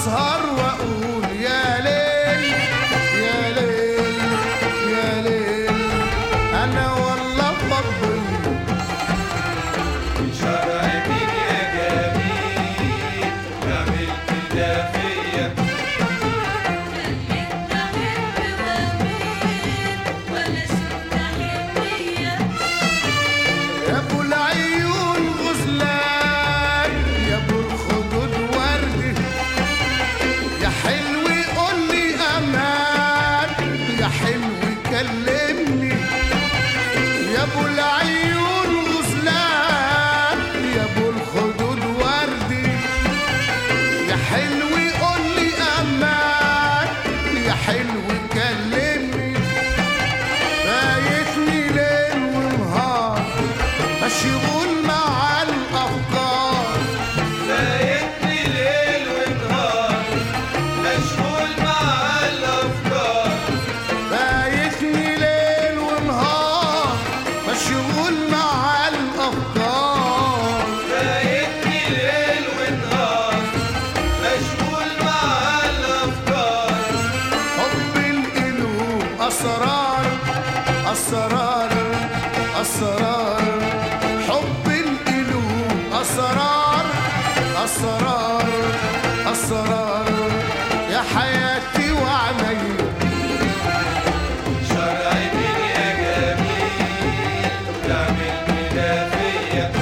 اسهر واقول يا ليل يا ليل يا ليل انا والله بضل شرع مين يا جميل تعمل كده فيا يا ابو العيون غزلان يا ابو الخدود وردي يا حلو قول لي امان يا حلو كلمني يا ابو العيون غزلان يا ابو الخدود وردي يا حلو قول لي امان يا حلو كلمني فايتني ليل ونهار مشغول مع الافكار فايتني ليل ونهار مشغول مع الافكار فايتني ليل ونهار مشغول مع الافكار فايتني ليل ونهار مشغول مع الافكار حب القلوب اسرار اسرار اسرار حب القلوب اسرار اسرار اسرار يا حياتي وعلي شرع مين يا جميل تعمل كده فيا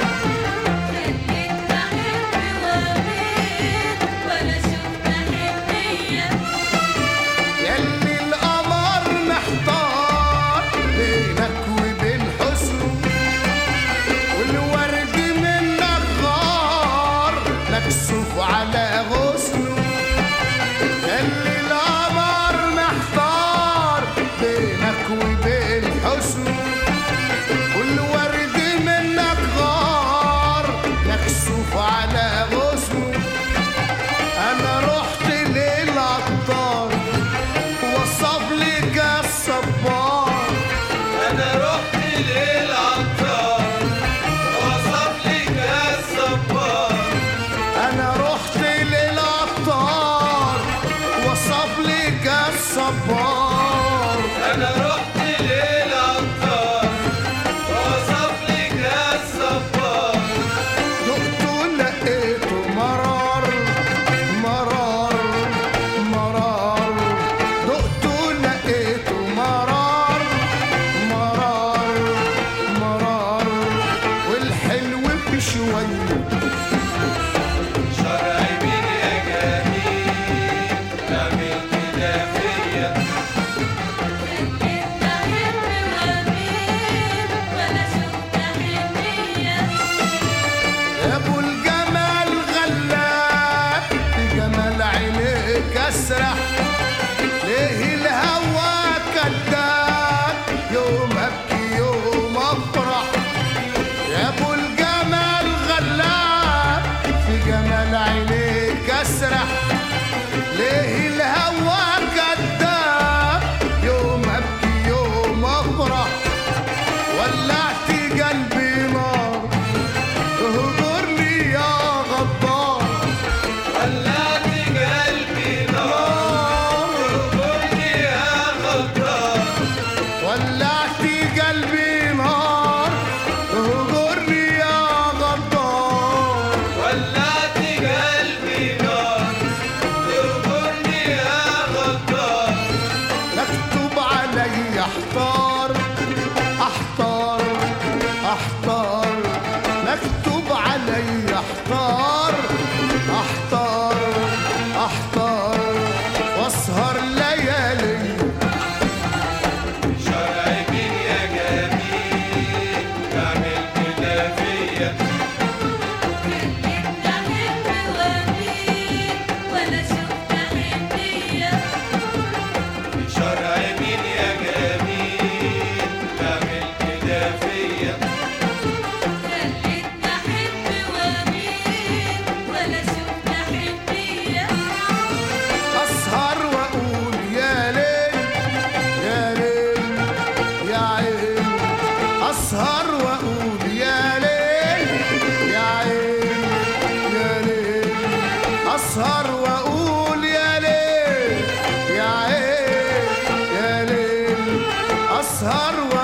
ياللي القمر محتار بينك وبين حسنه والورد منك غار مكسوف على غصنه ياللي القمر محتار بينك وبين حسنه والورد منك غار مكسوف على غصنه انا رحت للعطار وصف لي كاس صبار انا رحت للعطار وصف لي كاس صبار انا رحت للعطار وصف لي كاس صبار انا رحت للعطار وصف لي كاس صبار دقته لقيته مرار مرار مرار دقته لقيته مرار مرار مرار والحلو بشويه شرع مين يا جميل تعمل كده فيا يا ابو الجمال غلاب بجمال عينيك اسرح ليه الهوى كذاب يوم ابكي يوم افرح يا ابو الجمال غلاب في جمال عينيك اسرح ليه الهوى كذاب يوم ابكي يوم افرح ولعت قلبي نار اهجرني يا غدار ولعت قلبي نار نار قلبي يا غدار ولعت قلبي نار اهجرني يا غدار ولعت قلبي نار تغرني يا غدار مكتوب علي احتار احتار احتار مكتوب علي احتار احتار احتار واسهر ليالي شرع مين يا جميل تعمل كده فيا شرع مين يا جميل تعمل كده فيا اسهر واقول يا ليل يا ليل يا عين اسهر واقول يا ليل يا عين يا ليل اسهر واقول اسهر